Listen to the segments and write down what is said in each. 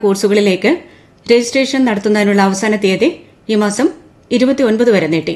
കോഴ്സുകളിലേക്ക് രജിസ്ട്രേഷൻ നടത്തുന്നതിനുള്ള അവസാന തീയതി ഈ മാസം വരെ നീട്ടി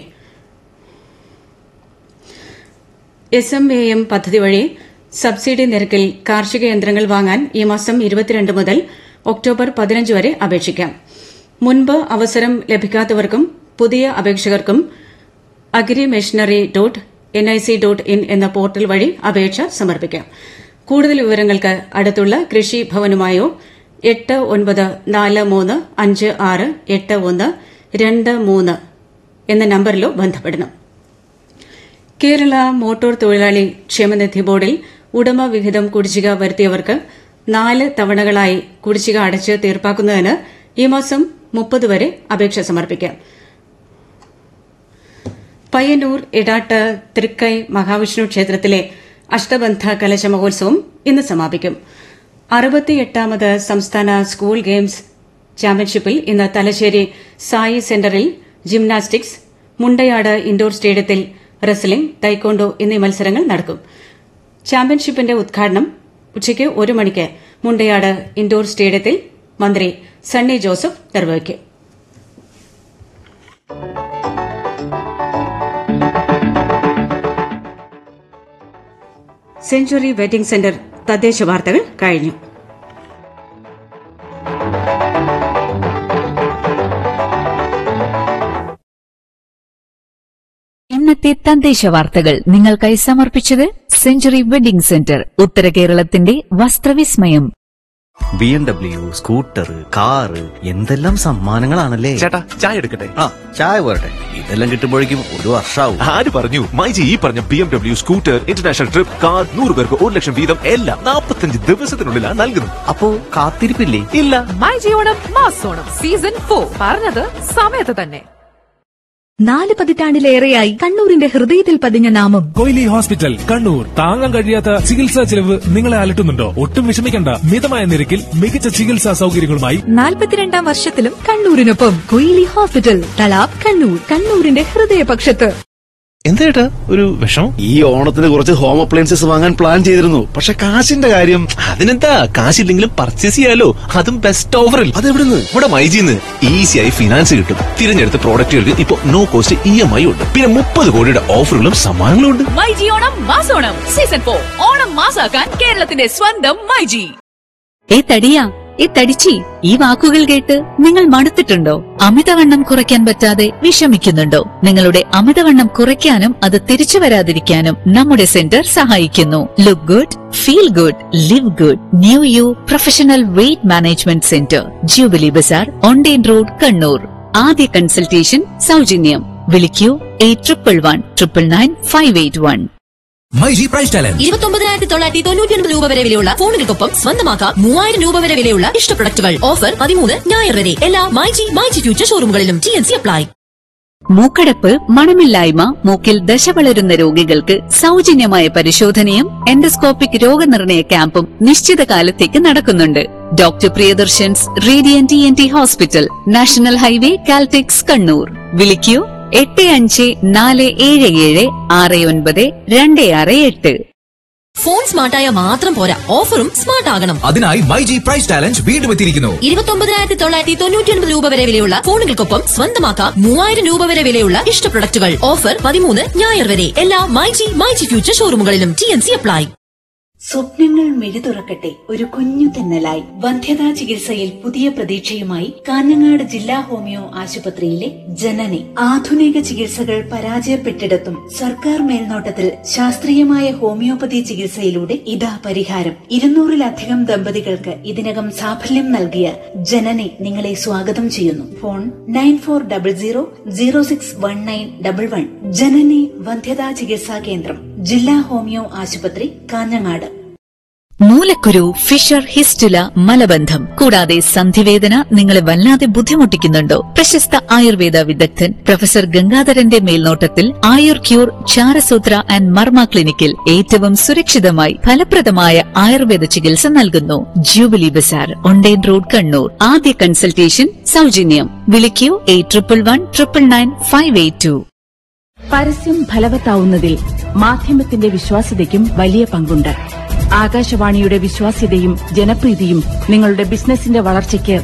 എസ് എം എ എം പദ്ധതി വഴി സബ്സിഡി നിരക്കിൽ കാർഷിക യന്ത്രങ്ങൾ വാങ്ങാൻ ഈ മാസം ഇരുപത്തിരണ്ട് മുതൽ ഒക്ടോബർ പതിനഞ്ച് വരെ അപേക്ഷിക്കാം മുൻപ് അവസരം ലഭിക്കാത്തവർക്കും പുതിയ അപേക്ഷകർക്കും agri machinery dot N I C dot in എന്ന പോർട്ടൽ വഴി അപേക്ഷ സമർപ്പിക്കാം കൂടുതൽ വിവരങ്ങൾക്ക് അടുത്തുള്ള കൃഷി ഭവനുമായോ എട്ട് ഒൻപത് നാല് മൂന്ന് അഞ്ച് ആറ് എട്ട് ഒന്ന് രണ്ട് മൂന്ന് എന്ന നമ്പറിലോ ബന്ധപ്പെടണം കേരള മോട്ടോർ തൊഴിലാളി ക്ഷേമനിധി ബോർഡിൽ ഉടമ വിഹിതം കുടിശ്ശിക വരുത്തിയവർക്ക് നാല് തവണകളായി കുടിശ്ശിക അടച്ച് തീർപ്പാക്കുന്നതിന് ഈ മാസം മുപ്പത് വരെ അപേക്ഷ സമർപ്പിക്കാം പയ്യന്നൂർ എടാട്ട് തൃക്കൈ മഹാവിഷ്ണു ക്ഷേത്രത്തിലെ അഷ്ടബന്ധ കലശ മഹോത്സവം ഇന്ന് സമാപിക്കും അറുപത്തിയെട്ടാമത് സംസ്ഥാന സ്കൂൾ ഗെയിംസ് ചാമ്പ്യൻഷിപ്പിൽ ഇന്ന് തലശ്ശേരി സായി സെന്ററിൽ ജിംനാസ്റ്റിക്സ് മുണ്ടയാട് ഇൻഡോർ സ്റ്റേഡിയത്തിൽ റെസ്ലിംഗ് തൈക്കോണ്ടോ എന്നീ മത്സരങ്ങൾ നടക്കും ചാമ്പ്യൻഷിപ്പിന്റെ ഉദ്ഘാടനം ഉച്ചയ്ക്ക് ഒരു മണിക്ക് മുണ്ടയാട് ഇൻഡോർ സ്റ്റേഡിയത്തിൽ മന്ത്രി സണ്ണി ജോസഫ് നിർവഹിക്കും സെഞ്ചുറി വെഡിംഗ് സെന്റർ തദ്ദേശ വാർത്തകൾ കഴിഞ്ഞു ഇന്നത്തെ തദ്ദേശ വാർത്തകൾ നിങ്ങൾക്കായി സമർപ്പിച്ചത് സെഞ്ചുറി വെഡിംഗ് സെന്റർ ഉത്തര കേരളത്തിന്റെ വസ്ത്രവിസ്മയം B M W scooter car എന്തെല്ലാം സമ്മാനങ്ങളാണല്ലേ ചേട്ടാ ചായ എടുക്കട്ടെ ആ ചായ പോരട്ടെ ഇതെല്ലാം കിട്ടുമ്പോഴേക്കും ഒരു വർഷാവും ആര് പറഞ്ഞു മൈജി ഈ പറഞ്ഞ B M W scooter international trip car നൂറ് പേർക്ക് ഒരു ലക്ഷം വീതം എല്ലാം നാൽപ്പത്തഞ്ച് ദിവസത്തിനുള്ളിലാണ് നൽകുന്നത് അപ്പോ കാത്തിരിപ്പില്ലേ ഇല്ല മൈജിയോണം മാസോണം സീസൺ ഫോർ പറഞ്ഞത് സമയത്ത് തന്നെ നാല് പതിറ്റാണ്ടിലേറെയായി കണ്ണൂരിന്റെ ഹൃദയത്തിൽ പതിഞ്ഞ നാമം കൊയിലി ഹോസ്പിറ്റൽ കണ്ണൂർ താങ്ങാൻ കഴിയാത്ത ചികിത്സാ ചെലവ് നിങ്ങളെ അലട്ടുന്നുണ്ടോ ഒട്ടും വിഷമിക്കണ്ട മിതമായ നിരക്കിൽ മികച്ച ചികിത്സാ സൗകര്യങ്ങളുമായി നാൽപ്പത്തിരണ്ടാം വർഷത്തിലും കണ്ണൂരിനൊപ്പം കൊയിലി ഹോസ്പിറ്റൽ തലാബ് കണ്ണൂർ കണ്ണൂരിന്റെ ഹൃദയപക്ഷത്ത് എന്തേട്ടാ ഒരു വിഷമം ഈ ഓണത്തിന് കുറച്ച് ഹോം അപ്ലയൻസസ് വാങ്ങാൻ പ്ലാൻ ചെയ്തിരുന്നു പക്ഷെ കാശിന്റെ കാര്യം അതിനെന്താ കാശില്ലെങ്കിലും പർച്ചേസ് ചെയ്യാലോ അതും ബെസ്റ്റ് ഓഫറിൽ അതെവിടുന്ന് ഇവിടെ മൈജിന്ന് ഈസിയായി ഫിനാൻസ് കിട്ടും തിരഞ്ഞെടുത്ത പ്രോഡക്റ്റുകൾക്ക് ഇപ്പൊ no cost E M I ഉണ്ട് പിന്നെ മുപ്പത് കോടിയുടെ ഓഫറുകളും സമ്മാനങ്ങളും ഉണ്ട് മൈജി ഓണം മാസോണം സീസൺ ഫോർ ഓണം മാസാക്കാൻ കേരളത്തിന്റെ സ്വന്തം മൈജി ഏ തടിയാ ഏ തടിച്ചി ഈ വാക്കുകൾ കേട്ട് നിങ്ങൾ മടുത്തിട്ടുണ്ടോ അമിതവണ്ണം കുറയ്ക്കാൻ പറ്റാതെ വിഷമിക്കുന്നുണ്ടോ നിങ്ങളുടെ അമിതവണ്ണം കുറയ്ക്കാനും അത് തിരിച്ചു വരാതിരിക്കാനും നമ്മുടെ സെന്റർ സഹായിക്കുന്നു look good feel good live good new you professional weight management centre Jubilee Bazaar Onden road Kannur ആദ്യ കൺസൾട്ടേഷൻ സൗജന്യം വിളിക്കൂ eight triple one triple nine five eight one myG prize talent ഇരുപത്തൊമ്പതിനായിരത്തി തൊള്ളായിരത്തി തൊണ്ണൂറ്റി ഒൻപത് രൂപ വരെ വിലയുള്ള ഫോണുകൾക്കൊപ്പം സ്വന്തമാക്കാം മൂവായിരം രൂപ വരെ വിലയുള്ള ഇഷ്ട പ്രൊഡക്റ്റുകൾ ഓഫർ പതിമൂന്ന് ഞായർ വരെ എല്ലാ മൈജി മൈജി ഫ്യൂച്ചർ ഷോറൂമുകളിലും ടി എൻ സി അപ്ലൈ മൂക്കടപ്പ് മണമില്ലായ്മ മൂക്കിൽ ദശ വളരുന്ന രോഗികൾക്ക് സൗജന്യമായ പരിശോധനയും എൻഡോസ്കോപ്പിക് രോഗനിർണയ ക്യാമ്പും നിശ്ചിത കാലത്തേക്ക് നടക്കുന്നുണ്ട് doctor Priyadarshan's Radian T N T hospital national highway Caltex Kannur വിളിക്കൂ എട്ട് അഞ്ച് നാല് ഏഴ് ഏഴ് ആറ് ഒൻപത് രണ്ട് ആറ് എട്ട് ഫോൺ സ്മാർട്ടായ മാത്രം പോരാ ഓഫറും സ്മാർട്ട് ആകണം അതിനായി മൈജി പ്രൈസ് ടാലന്റ് വീണ്ടും എത്തിയിരിക്കുന്നു ഇരുപത്തൊമ്പതിനായിരത്തി തൊള്ളായിരത്തി തൊണ്ണൂറ്റി ഒൻപത് രൂപ വരെ വിലയുള്ള ഫോണുകൾക്കൊപ്പം സ്വന്തമാക്കാം മൂവായിരം രൂപ വരെ വിലയുള്ള ഇഷ്ട പ്രൊഡക്റ്റുകൾ ഓഫർ പതിമൂന്ന് ഞായർ വരെ എല്ലാ മൈജി മൈജി ഫ്യൂച്ചർ ഷോറൂമുകളിലും ടി എൻ സി അപ്ലൈ സ്വപ്നങ്ങൾ മിഴി തുറക്കട്ടെ ഒരു കുഞ്ഞു തെന്നലായി വന്ധ്യതാ ചികിത്സയിൽ പുതിയ പ്രതീക്ഷയുമായി കാഞ്ഞങ്ങാട് ജില്ലാ ഹോമിയോ ആശുപത്രിയിലെ ജനനി ആധുനിക ചികിത്സകൾ പരാജയപ്പെട്ടിടത്തും സർക്കാർ മേൽനോട്ടത്തിൽ ശാസ്ത്രീയമായ ഹോമിയോപ്പതി ചികിത്സയിലൂടെ ഇതാ പരിഹാരം ഇരുന്നൂറിലധികം ദമ്പതികൾക്ക് ഇതിനകം സാഫല്യം നൽകിയ ജനനി നിങ്ങളെ സ്വാഗതം ചെയ്യുന്നു phone nine four double zero zero six one nine double one Janani വന്ധ്യതാ ചികിത്സാ കേന്ദ്രം ജില്ലാ ഹോമിയോ ആശുപത്രി കാഞ്ഞങ്ങാട് മൂലക്കുരു ഫിഷർ ഹിസ്റ്റുല മലബന്ധം കൂടാതെ സന്ധിവേദന നിങ്ങളെ വല്ലാതെ ബുദ്ധിമുട്ടിക്കുന്നുണ്ടോ പ്രശസ്ത ആയുർവേദ വിദഗ്ധൻ പ്രൊഫസർ ഗംഗാധരന്റെ മേൽനോട്ടത്തിൽ ആയുർ ക്യൂർ ചാരസൂത്ര ആൻഡ് മർമ്മ ക്ലിനിക്കിൽ ഏറ്റവും സുരക്ഷിതമായി ഫലപ്രദമായ ആയുർവേദ ചികിത്സ നൽകുന്നു ജൂബിലി ബസാർ ഒണ്ടേൻ റോഡ് കണ്ണൂർ ആദ്യ കൺസൾട്ടേഷൻ സൗജന്യം വിളിക്കൂ eight triple one triple nine five eight two പരസ്യം ഫലവത്താവുന്നതിൽ മാധ്യമത്തിന്റെ വിശ്വാസ്യതയ്ക്കും വലിയ പങ്കുണ്ട് ആകാശവാണിയുടെ വിശ്വാസ്യതയും ജനപ്രീതിയും നിങ്ങളുടെ ബിസിനസിന്റെ വളർച്ചയ്ക്ക്